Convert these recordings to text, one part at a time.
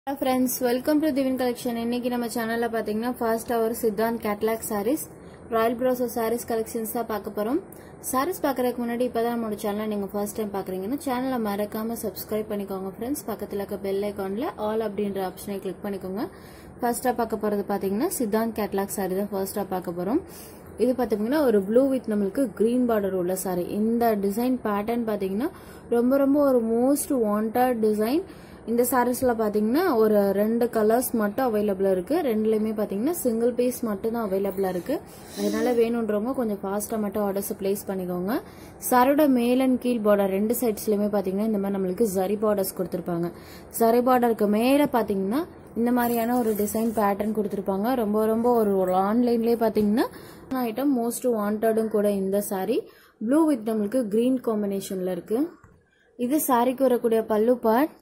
hello friends welcome to திவின் collection இன்னைக்கு நம்ம சேனல்ல பாத்தீங்கன்னா first our Siddhant catalog sarees royal brasso sarees collections தான் பார்க்க போறோம் சாரீஸ் பார்க்கறதுக்கு முன்னாடி இப்பதான் நம்மளோட சேனலை நீங்க ஃபர்ஸ்ட் டைம் பாக்குறீங்கன்னா சேனலை மறக்காம சப்ஸ்கிரைப் பண்ணிக்கோங்க ஃப்ரெண்ட்ஸ் பக்கத்துல இருக்க பெல் ஐக்கான்ல ஆல் அப்படின்ற ஆப்ஷனை கிளிக் பண்ணிக்கோங்க ஃபர்ஸ்டா பார்க்க போறது பாத்தீங்கன்னா சித்தாந்த் கேட்லாக் சாரி தான் ஃபர்ஸ்டா பார்க்க போறோம் இது பார்த்தீங்கன்னா ஒரு ப்ளூ வித் நம்மளுக்கு கிரீன் பார்டர் உள்ள சாரி இந்த டிசைன் பேட்டர்ன் பார்த்தீங்கன்னா ரொம்ப ரொம்ப ஒரு மோஸ்ட் வாண்டட் டிசைன் இந்த சாரீஸ்ல பாத்தீங்கன்னா ஒரு ரெண்டு கலர்ஸ் மட்டும் அவைலபிளா இருக்கு ரெண்டுலயுமே பாத்தீங்கன்னா சிங்கிள் பீஸ் மட்டும் தான் அவைலபிளா இருக்கு அதனால வேணுன்றவங்க கொஞ்சம் ஃபாஸ்டா மட்டும் ஆர்டர்ஸ் பிளேஸ் பண்ணிக்கோங்க சாரோட மேல் அண்ட் கீழ் பார்டர் ரெண்டு சைட்ஸ்லயுமே பாத்தீங்கன்னா இந்த மாதிரி நம்மளுக்கு ஜரி பார்டர்ஸ் கொடுத்துருப்பாங்க ஜரி பார்டருக்கு மேல பாத்தீங்கன்னா இந்த மாதிரியான ஒரு டிசைன் பேட்டர்ன் கொடுத்துருப்பாங்க ரொம்ப ரொம்ப ஒரு ஆன்லைன்லயே பாத்தீங்கன்னா ஐட்டம் மோஸ்ட் வாண்டடும் கூட இந்த சாரி ப்ளூ வித் நம்மளுக்கு கிரீன் காம்பினேஷன்ல இருக்கு இது சாரிக்கு வரக்கூடிய பல்லு பார்ட்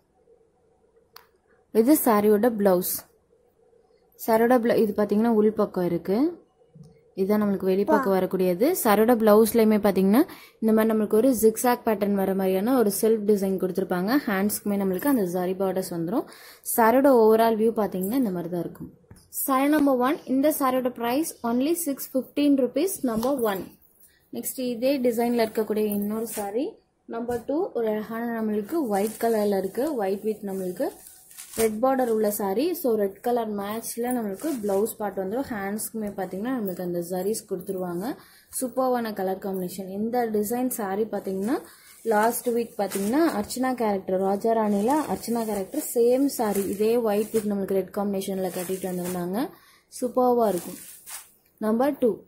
இது சாரியோட பிளவுஸ் சாரியோட பிள இது பார்த்தீங்கன்னா உள்பக்கம் இருக்கு இதுதான் நம்மளுக்கு வெளிப்பக்கம் வரக்கூடியது சாரோட பிளவுஸ்லயுமே பார்த்தீங்கன்னா இந்த மாதிரி நம்மளுக்கு ஒரு ஜிக்ஸாக் பேட்டர்ன் வர மாதிரியான ஒரு செல்ஃப் டிசைன் கொடுத்துருப்பாங்க ஹேண்ட்ஸ்க்குமே நம்மளுக்கு அந்த ஜரி பார்டர்ஸ் வந்துடும் சாரோட ஓவரால் வியூ பார்த்தீங்கன்னா இந்த மாதிரி தான் இருக்கும் சாரி நம்பர் ஒன் இந்த சாரியோட price only six fifteen rupees number one next இதே டிசைன்ல இருக்கக்கூடிய இன்னொரு சாரி நம்பர் டூ ஒரு அழகான நம்மளுக்கு ஒயிட் கலர்ல இருக்கு ஒயிட் வித் நம்மளுக்கு ரெட் பார்டர் உள்ள சாரி ஸோ ரெட் கலர் மேட்ச்ல நம்மளுக்கு பிளவுஸ் பார்ட் வந்துடும் ஹேண்ட்ஸ்க்குமே பார்த்தீங்கன்னா நம்மளுக்கு அந்த ஜரீஸ் கொடுத்துருவாங்க சூப்பர்வான கலர் காம்பினேஷன் இந்த டிசைன் சாரி பார்த்தீங்கன்னா லாஸ்ட் வீக் பார்த்தீங்கன்னா அர்ச்சனா கேரக்டர் ராஜா ராணில அர்ச்சனா கேரக்டர் சேம் சாரி இதே ஒயிட் வித் நம்மளுக்கு ரெட் காம்பினேஷன்ல கட்டிட்டு வந்திருந்தாங்க சூப்பர்வா இருக்கும் நம்பர் டூ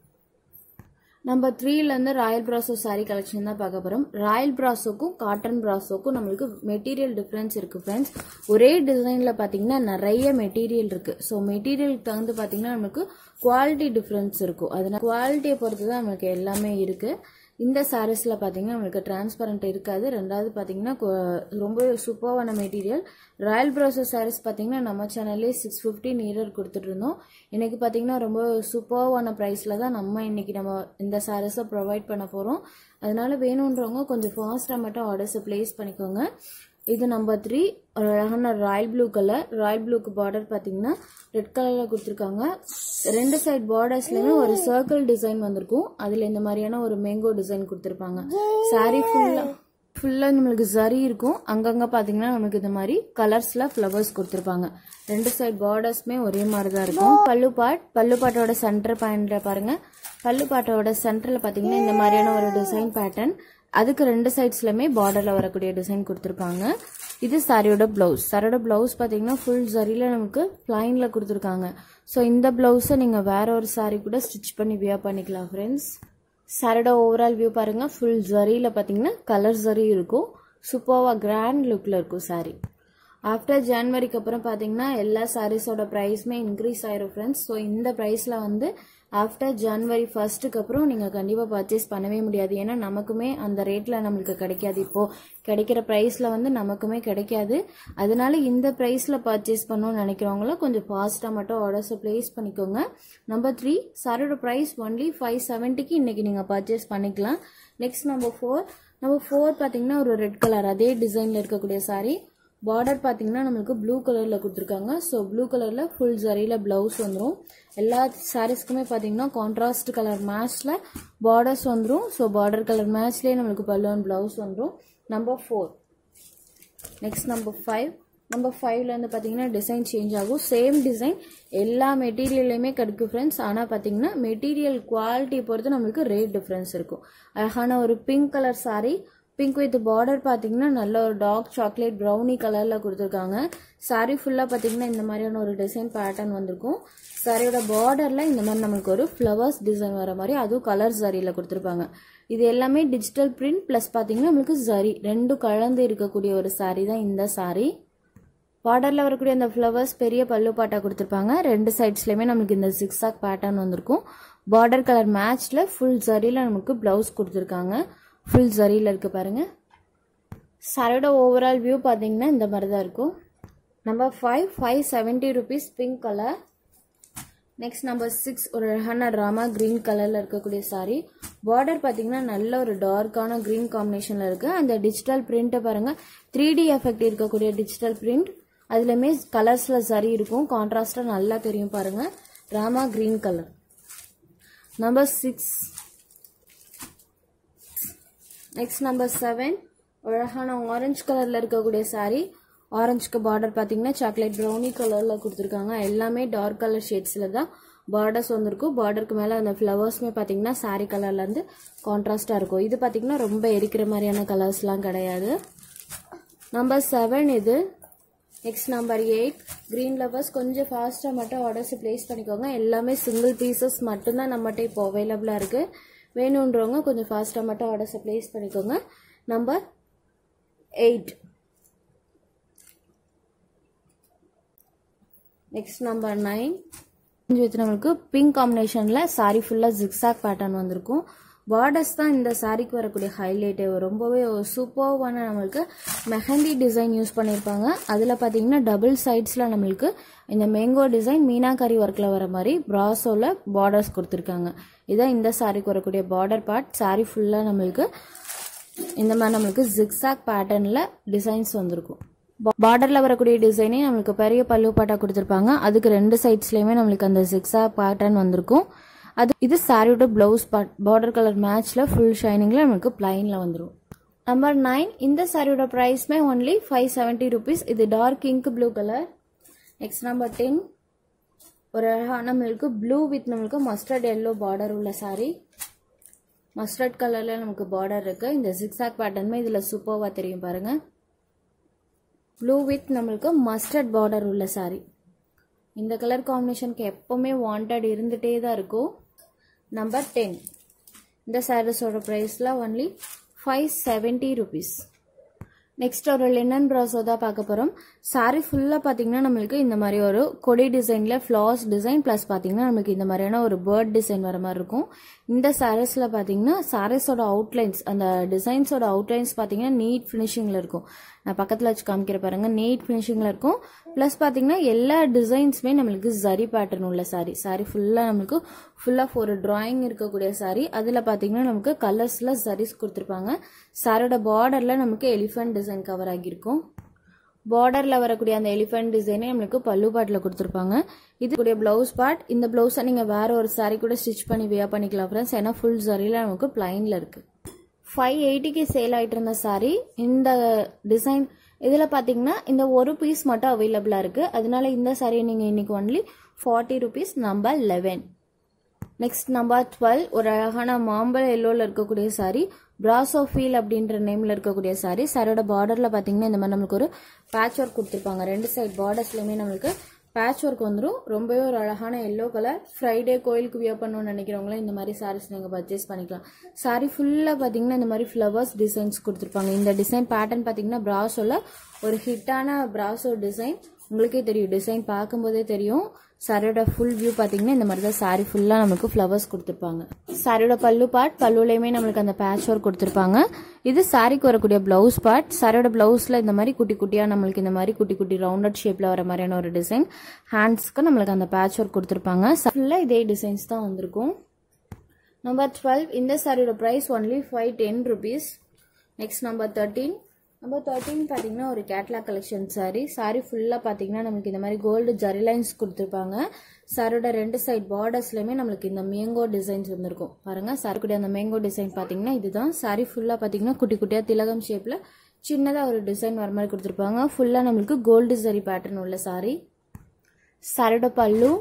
நம்பர் த்ரீலேருந்து ராயல் பிராசோ சாரீ கலெக்ஷன் தான் பார்க்க போகிறோம் ராயல் பிராசோக்கும் காட்டன் பிராசோக்கும் நம்மளுக்கு மெட்டீரியல் டிஃப்ரென்ஸ் இருக்குது ஃப்ரெண்ட்ஸ் ஒரே டிசைனில் பார்த்தீங்கன்னா நிறைய மெட்டீரியல் இருக்குது ஸோ மெட்டீரியலுக்கு தகுந்து பார்த்தீங்கன்னா நம்மளுக்கு குவாலிட்டி டிஃப்ரென்ஸ் இருக்கும் அதனால் குவாலிட்டியை பொறுத்து தான் நம்மளுக்கு எல்லாமே இருக்குது இந்த சாரீஸில் பார்த்தீங்கன்னா நம்மளுக்கு டிரான்ஸ்பரண்ட் இருக்காது ரெண்டாவது பார்த்தீங்கன்னா ரொம்ப சூப்பர்வான மெட்டீரியல் ராயல் ப்ரோசஸ் சாரீஸ் பார்த்தீங்கன்னா நம்ம சேனல்லே சிக்ஸ் ஃபிஃப்டி நியரர் கொடுத்துட்டு இருந்தோம் இன்னைக்கு பார்த்தீங்கன்னா ரொம்ப சூப்பர்வான ப்ரைஸில் தான் நம்ம இன்னைக்கு நம்ம இந்த சாரீஸை ப்ரொவைட் பண்ண போகிறோம் அதனால வேணுன்றவங்க கொஞ்சம் ஃபாஸ்ட்டாக மட்டும் ஆர்டர்ஸை பிளேஸ் பண்ணிக்கோங்க இது நம்பர் த்ரீ ஒரு அழகான ராயல் ப்ளூ கலர் ராயல் ப்ளூக்கு பார்டர் பார்த்தீங்கன்னா ரெட் கலரில் கொடுத்துருக்காங்க ரெண்டு சைட் பார்டர்ஸ்லையுமே ஒரு சர்க்கிள் டிசைன் வந்திருக்கும் அதில் இந்த மாதிரியான ஒரு மேங்கோ டிசைன் கொடுத்துருப்பாங்க சாரீ ஃபுல்லாக ஃபுல்லாக நம்மளுக்கு ஜரி இருக்கும் அங்கங்கே பார்த்தீங்கன்னா நமக்கு இந்த மாதிரி கலர்ஸில் ஃப்ளவர்ஸ் கொடுத்துருப்பாங்க ரெண்டு சைட் பார்டர்ஸ்மே ஒரே மாதிரி தான் இருக்கும் பல்லு பாட் பல்லு பாட்டோட சென்டர் பாயிண்ட்ல பாருங்க பல்லு பாட்டோட சென்டரில் பார்த்தீங்கன்னா இந்த மாதிரியான ஒரு டிசைன் பேட்டர்ன் அதுக்கு ரெண்டு சைட்ஸ்லையுமே பார்டரில் வரக்கூடிய டிசைன் கொடுத்துருப்பாங்க இது சாரியோட பிளவுஸ் சாரியோட பிளவுஸ் பார்த்தீங்கன்னா ஃபுல் சரியில் நமக்கு ப்ளைனில் கொடுத்துருக்காங்க ஸோ இந்த பிளவுஸை நீங்கள் வேற ஒரு சாரி கூட ஸ்டிச் பண்ணி வியர் பண்ணிக்கலாம் ஃப்ரெண்ட்ஸ் சாரியோட ஓவரால் வியூ பாருங்க ஃபுல் ஜரியில் பார்த்தீங்கன்னா கலர் ஜரி இருக்கும் சூப்பர்வா கிராண்ட் லுக்கில் இருக்கும் சாரி ஆஃப்டர் ஜான்வரிக்கு அப்புறம் பார்த்தீங்கன்னா எல்லா சாரீஸோட ப்ரைஸுமே இன்க்ரீஸ் ஆயிரும் ஃப்ரெண்ட்ஸ் ஸோ இந்த ப்ரைஸில் வந்து ஆஃப்டர் ஜான்வரி ஃபர்ஸ்ட்டுக்கு அப்புறம் நீங்கள் கண்டிப்பாக பர்ச்சேஸ் பண்ணவே முடியாது ஏன்னா நமக்குமே அந்த ரேட்டில் நம்மளுக்கு கிடைக்காது இப்போது கிடைக்கிற ப்ரைஸில் வந்து நமக்குமே கிடைக்காது அதனால இந்த ப்ரைஸில் பர்ச்சேஸ் பண்ணணும்னு நினைக்கிறவங்களும் கொஞ்சம் ஃபாஸ்ட்டாக மட்டும் ஆர்டர்ஸை ப்ளேஸ் பண்ணிக்கோங்க நம்பர் த்ரீ சாரோட ப்ரைஸ் ஒன்லி ஃபைவ் செவன்ட்டிக்கு இன்றைக்கி நீங்கள் பர்ச்சேஸ் பண்ணிக்கலாம் next number four number four பார்த்தீங்கன்னா ஒரு ரெட் கலர் அதே டிசைனில் இருக்கக்கூடிய சாரீ பார்டர் பார்த்தீங்கன்னா நம்மளுக்கு ப்ளூ கலரில் கொடுத்துருக்காங்க ஸோ ப்ளூ கலரில் ஃபுல் ஜரியில் ப்ளவுஸ் வந்துடும் எல்லா சாரீஸ்க்குமே பார்த்தீங்கன்னா கான்ட்ராஸ்ட் கலர் மேட்ச்சில் பார்டர்ஸ் வந்துடும் ஸோ பார்டர் கலர் மேட்ச்லேயே நம்மளுக்கு பல்லுவன் ப்ளவுஸ் வந்துடும் number four next number five number ஃபைவ்ல வந்து பார்த்தீங்கன்னா டிசைன் சேஞ்ச் ஆகும் சேம் டிசைன் எல்லா மெட்டீரியல்லையுமே கிடைக்கும் ஃப்ரெண்ட்ஸ் ஆனால் பார்த்தீங்கன்னா மெட்டீரியல் குவாலிட்டியை பொறுத்து நம்மளுக்கு ரேட் டிஃப்ரென்ஸ் இருக்கும் அழகான ஒரு pink colour saree pink with border பார்த்தீங்கன்னா நல்ல ஒரு டார்க் சாக்லேட் ப்ரௌனி கலரில் கொடுத்துருக்காங்க சாரீ ஃபுல்லாக பார்த்தீங்கன்னா இந்த மாதிரியான ஒரு டிசைன் பேட்டர்ன் வந்திருக்கும் சாரியோட பார்டரில் இந்த மாதிரி நம்மளுக்கு ஒரு ஃப்ளவர்ஸ் டிசைன் வர மாதிரி அதுவும் கலர் சாரியில் கொடுத்துருப்பாங்க இது எல்லாமே டிஜிட்டல் பிரிண்ட் ப்ளஸ் பார்த்தீங்கன்னா நம்மளுக்கு சரி ரெண்டும் கலந்து இருக்கக்கூடிய ஒரு சாரீ தான் இந்த சாரீ பார்டரில் வரக்கூடிய அந்த ஃப்ளவர்ஸ் பெரிய பல்லு பாட்டா கொடுத்துருப்பாங்க ரெண்டு சைட்ஸ்லையுமே நம்மளுக்கு இந்த சிக்ஸாக் பேட்டர்ன் வந்திருக்கும் பார்டர் கலர் மேட்ச்சில் ஃபுல் சரியில் நமக்கு ப்ளவுஸ் கொடுத்துருக்காங்க ஃபுல் ஜரியில் இருக்கு பாருங்க சாரோட ஓவரால் வியூ பார்த்தீங்கன்னா இந்த மாதிரி தான் இருக்கும் number five five seventy rupees pink colour next number six ஒரு அழகான ராமா கிரீன் கலரில் இருக்கக்கூடிய சாரி பார்டர் பார்த்தீங்கன்னா நல்ல ஒரு டார்க்கான கிரீன் காம்பினேஷனில் இருக்குது அந்த டிஜிட்டல் பிரிண்ட்டை பாருங்கள் த்ரீ டி எஃபெக்ட் இருக்கக்கூடிய டிஜிட்டல் பிரிண்ட் அதுலேயுமே கலர்ஸில் சரி இருக்கும் கான்ட்ராஸ்டாக நல்லா தெரியும் பாருங்க Rama green colour number six next number seven அழகான ஆரஞ்சு கலரில் இருக்கக்கூடிய saree ஆரஞ்சுக்கு பார்டர் பார்த்தீங்கன்னா சாக்லேட் ப்ரௌனி கலரில் கொடுத்துருக்காங்க எல்லாமே டார்க் கலர் ஷேட்ஸில் தான் பார்டர்ஸ் வந்திருக்கும் பார்டருக்கு மேலே அந்த ஃப்ளவர்ஸுமே பார்த்தீங்கன்னா saree கலர்லேருந்து கான்ட்ராஸ்டாக இருக்கும் இது பார்த்தீங்கன்னா ரொம்ப எரிக்கிற மாதிரியான கலர்ஸ்லாம் கிடையாது நம்பர் செவன் இது next number eight green lovers கொஞ்சம் ஃபாஸ்ட்டாக மட்டும் ஆர்டர்ஸ் ப்ளேஸ் பண்ணிக்கோங்க எல்லாமே சிங்கிள் பீசஸ் மட்டும்தான் நம்மகிட்ட இப்போ அவைலபிளாக இருக்குது வேணுன்றவங்க கொஞ்சம் ஃபாஸ்ட்டாக மட்டும் ஆர்டர்ஸை ப்ளேஸ் பண்ணிக்கோங்க number eight next number nine with நம்மளுக்கு பிங்க் காம்பினேஷனில் saree ஃபுல்லாக ஜிக்ஸாக் பேட்டர்ன் வந்திருக்கும் பார்டர்ஸ் தான் இந்த சாரிக்கு வரக்கூடிய ஹைலைட்டே ரொம்பவே சூப்பர்வான நம்மளுக்கு மெஹந்தி டிசைன் யூஸ் பண்ணியிருப்பாங்க அதில் பார்த்தீங்கன்னா டபுள் சைட்ஸில் நம்மளுக்கு இந்த மேங்கோ டிசைன் மீனாக்காரி ஒர்க்கில் வர மாதிரி ப்ராஸோவில் பார்டர்ஸ் கொடுத்துருக்காங்க இதான் இந்த சாரிக்கு வரக்கூடிய பார்டர் பார்ட் saree ஃபுல்லாக நம்மளுக்கு இந்த மாதிரி நம்மளுக்கு ஜிக்ஸாக் பேட்டர்னில் டிசைன்ஸ் வந்திருக்கும் பார்டரில் வரக்கூடிய டிசைனே நம்மளுக்கு பெரிய பல்லு பாட்டா கொடுத்துருப்பாங்க அதுக்கு ரெண்டு சைட்ஸ்லையுமே நம்மளுக்கு அந்த ஜிக்ஸாக் பேட்டர்ன் வந்திருக்கும் அது இது சாரியோட ப்ளவுஸ் பார்ட் பார்டர் கலர் மேட்ச்சில் ஃபுல் ஷைனிங்கில் நம்மளுக்கு பிளைனில் வந்துடும் நம்பர் நைன் இந்த சாரியோட ப்ரைஸ்மே ஒன்லி ஃபைவ் செவன்ட்டி ருபீஸ் இது dark ink blue colour next number ten ஒரு அழகான நம்மளுக்கு ப்ளூ வித் நம்மளுக்கு மஸ்டர்ட் எல்லோ பார்டர் உள்ள saree மஸ்டர்ட் கலரில் நமக்கு பார்டர் இருக்குது இந்த ஜிக்ஸாக் பேட்டர்னுமே இதில் சூப்பராக தெரியும் பாருங்கள் ப்ளூ வித் நம்மளுக்கு மஸ்டர்ட் பார்டர் உள்ள saree இந்த கலர் காம்பினேஷனுக்கு எப்போவுமே வாண்டட் இருந்துகிட்டே தான் இருக்கும் நம்பர் டென் இந்த சாரீஸோட ப்ரைஸில் only five seventy rupees next ஒரு லினன் ப்ராஸோ தான் பார்க்க போகிறோம் saree ஃபுல்லாக பார்த்தீங்கன்னா நம்மளுக்கு இந்த மாதிரி ஒரு கொடி டிசைனில் ஃப்ளாஸ் டிசைன் ப்ளஸ் பார்த்தீங்கன்னா நம்மளுக்கு இந்த மாதிரியான ஒரு பேர்ட் டிசைன் வர மாதிரி இருக்கும் இந்த சாரீஸில் பார்த்தீங்கன்னா சாரீஸோட அவுட்லைன்ஸ் அந்த டிசைன்ஸோட அவுட்லைன்ஸ் பார்த்தீங்கன்னா நீட் ஃபினிஷிங்கில் இருக்கும் நான் பக்கத்தில் வச்சு காமிக்கிற பாருங்க நீட் ஃபினிஷிங்கில் இருக்கும் ப்ளஸ் பார்த்தீங்கன்னா எல்லா டிசைன்ஸுமே நம்மளுக்கு ஜரி பேட்டர்ன் உள்ள saree saree ஃபுல்லாக நம்மளுக்கு ஃபுல்லாக ஒரு டிராயிங் இருக்கக்கூடிய saree அதில் பார்த்தீங்கன்னா நமக்கு கலர்ஸில் sarees கொடுத்துருப்பாங்க சாரோட பார்டரில் நமக்கு எலிஃபென்ட் டிசைன் கவர் ஆகியிருக்கும் பார்டரில் வரக்கூடிய அந்த எலிஃபென்ட் டிசைனே நம்மளுக்கு பல்லு பாட்டில் கொடுத்துருப்பாங்க இது கூடிய ப்ளவுஸ் பார்ட் இந்த ப்ளவுஸை நீங்கள் வேற ஒரு saree கூட ஸ்டிச் பண்ணி வியர் பண்ணிக்கலாம் ஃப்ரெண்ட்ஸ் ஏன்னா ஃபுல் சரியில் நமக்கு பிளைனில் இருக்குது ஃபைவ் எயிட்டிக்கு சேல் ஆகிட்டு இருந்த saree இந்த டிசைன் இதில் பார்த்தீங்கன்னா இந்த ஒரு பீஸ் மட்டும் அவைலபிளாக இருக்குது அதனால இந்த சாரியை நீங்கள் இன்னைக்கு only forty rupees number eleven next number twelve ஒரு அழகான மாம்பழ எல்லோவில் இருக்கக்கூடிய சாரி பிராசோ ஃபீல் அப்படின்ற நேமில் இருக்கக்கூடிய சாரி சாரியோட பார்டரில் பார்த்தீங்கன்னா இந்த மாதிரி நம்மளுக்கு ஒரு பேட்ச் ஒர்க் கொடுத்துருப்பாங்க ரெண்டு சைட் பார்டர்ஸ்லையுமே நம்மளுக்கு பேட்ச் ஒர்க் வந்துடும் ரொம்பவே ஒரு அழகான எல்லோ கலர் ஃப்ரைடே கோயிலுக்கு வியர் பண்ணணும்னு நினைக்கிறவங்களும் இந்த மாதிரி சாரீஸ் நீங்கள் பர்ச்சேஸ் பண்ணிக்கலாம் சாரி ஃபுல்லாக பார்த்தீங்கன்னா இந்த மாதிரி ஃப்ளவர்ஸ் டிசைன்ஸ் கொடுத்துருப்பாங்க இந்த டிசைன் பேட்டர்ன் பார்த்தீங்கன்னா பிராசோவில் ஒரு ஹிட்டான பிராசோ டிசைன் உங்களுக்கே தெரியும் டிசைன் பார்க்கும்போதே தெரியும் சாரியோட ஃபுல் வியூ பார்த்தீங்கன்னா இந்த மாதிரி தான் சாரி ஃபுல்லாக நமக்கு ஃப்ளவர்ஸ் கொடுத்துருப்பாங்க சாரியோட பல்லு பார்ட் பல்லுலையுமே நம்மளுக்கு அந்த பேட்ச் ஒர்க் கொடுத்துருப்பாங்க இது சாரிக்கு வரக்கூடிய ப்ளவுஸ் பார்ட் சாரியோட ப்ளவுஸில் இந்த மாதிரி குட்டி குட்டியாக நம்மளுக்கு இந்த மாதிரி குட்டி குட்டி ரவுண்டட் ஷேப்பில் வர மாதிரியான ஒரு டிசைன் ஹேண்ட்ஸ்க்கு நம்மளுக்கு அந்த பேட்ச் ஒர்க் கொடுத்துருப்பாங்க ஃபுல்லாக இதே டிசைன்ஸ் தான் வந்திருக்கும் நம்பர் டுவெல் இந்த சாரியோட price only five ten rupees next number thirteen number thirteen பார்த்தீங்கன்னா ஒரு கேட்லாக் கலெக்ஷன் சாரி சாரி ஃபுல்லாக பார்த்தீங்கன்னா நமக்கு இந்த மாதிரி கோல்டு ஜரி லைன்ஸ் கொடுத்துருப்பாங்க சாரோட ரெண்டு சைட் பார்டர்ஸ்லையுமே நம்மளுக்கு இந்த மேங்கோ டிசைன்ஸ் வந்திருக்கும் பாருங்க சாருக்குடைய அந்த மேங்கோ டிசைன் பார்த்தீங்கன்னா இதுதான் சாரி ஃபுல்லாக பார்த்தீங்கன்னா குட்டி குட்டியாக திலகம் ஷேப்பில் சின்னதாக ஒரு டிசைன் வர மாதிரி கொடுத்துருப்பாங்க ஃபுல்லாக நம்மளுக்கு கோல்டு ஜரி பேட்டர்ன் உள்ள சாரி சாரோட பல்லு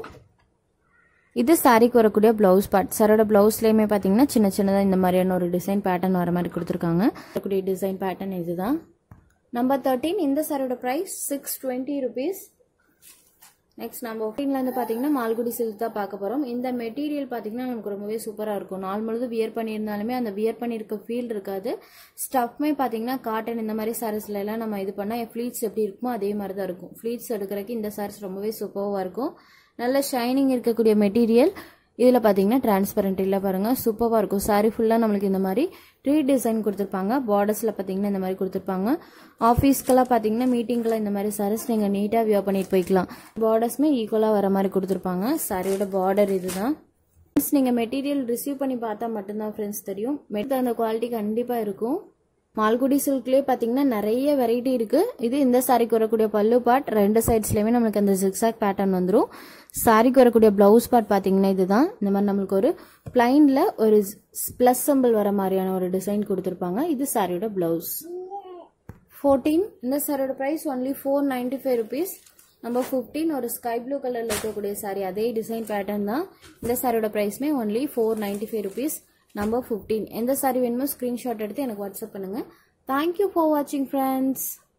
இது சாரிக்கு வரக்கூடிய ப்ளவுஸ் பார்ட் சாரோட ப்ளவுஸ்லேயுமே பார்த்தீங்கன்னா சின்ன சின்னதாக இந்த மாதிரியான ஒரு டிசைன் பேட்டர்ன் வர மாதிரி கொடுத்துருக்காங்க வரக்கூடிய டிசைன் பேட்டர்ன் இதுதான் நம்பர் தேர்ட்டீன் இந்த சாரோட price six twenty rupees next நம்ம ஒஃபின்லேருந்து பார்த்தீங்கன்னா மால்குடி சில்க் தான் பார்க்க போகிறோம் இந்த மெட்டீரியல் பார்த்தீங்கன்னா நமக்கு ரொம்பவே சூப்பராக இருக்கும் நாள் முழுதும் வியர் பண்ணியிருந்தாலுமே அந்த வியர் பண்ணியிருக்க ஃபீல் இருக்காது ஸ்டஃப்மே பார்த்தீங்கன்னா காட்டன் இந்த மாதிரி சாரீஸ்ல எல்லாம் நம்ம இது பண்ணால் ஃப்ளீட்ஸ் எப்படி இருக்குமோ அதே மாதிரி தான் இருக்கும் ஃப்ளீட்ஸ் எடுக்கிறதுக்கு இந்த சாரீஸ் ரொம்பவே சூப்பராக இருக்கும் நல்ல ஷைனிங் இருக்கக்கூடிய மெட்டீரியல் இதில் பார்த்தீங்கன்னா டிரான்ஸ்பரண்ட் இல்லை பாருங்கள் சூப்பராக இருக்கும் சாரி ஃபுல்லாக நம்மளுக்கு இந்த மாதிரி ட்ரீ டிசைன் கொடுத்துருப்பாங்க பார்டர்ஸில் பார்த்தீங்கன்னா இந்த மாதிரி கொடுத்துருப்பாங்க ஆஃபீஸ்க்கெல்லாம் பார்த்தீங்கன்னா மீட்டிங்கெல்லாம் இந்த மாதிரி சாரீஸ் நீங்கள் நீட்டாக வியர் பண்ணிட்டு போய்க்கலாம் பார்டர்ஸுமே ஈக்குவலாக வர மாதிரி கொடுத்துருப்பாங்க சாரியோட பார்டர் இதுதான் நீங்கள் மெட்டீரியல் ரிசீவ் பண்ணி பார்த்தா மட்டும்தான் ஃப்ரெண்ட்ஸ் தெரியும் மெட் அந்த குவாலிட்டி கண்டிப்பாக இருக்கும் மால்குடி சில்க்லேயே பார்த்தீங்கன்னா நிறைய வெரைட்டி இருக்கு இது இந்த சாரிக்கு வரக்கூடிய பல்லு பார்ட் ரெண்டு சைட்ஸ்லையுமே நம்மளுக்கு அந்த ஜிக்ஸாக் பேட்டர்ன் வந்துடும் சாரிக்கு வரக்கூடிய பிளவுஸ் பார்ட் பார்த்தீங்கன்னா இதுதான் இந்த மாதிரி நம்மளுக்கு ஒரு பிளைன்ல ஒரு ப்ளஸ் சிம்பிள் வர மாதிரியான ஒரு டிசைன் கொடுத்துருப்பாங்க இது சாரியோட பிளவுஸ் ஃபோர்டீன் இந்த சாரியோட price only four ninety five rupees number fifteen ஒரு ஸ்கை ப்ளூ கலரில் இருக்கக்கூடிய சாரி அதே டிசைன் பேட்டர்ன் தான் இந்த சாரியோட ப்ரைஸ்மே only four ninety five rupees number fifteen எந்த சாரி வேணுமோ ஸ்க்ரீன்ஷாட் எடுத்து எனக்கு வாட்ஸ்அப் பண்ணுங்கள் தேங்க்யூ ஃபார் வாட்சிங் ஃப்ரெண்ட்ஸ்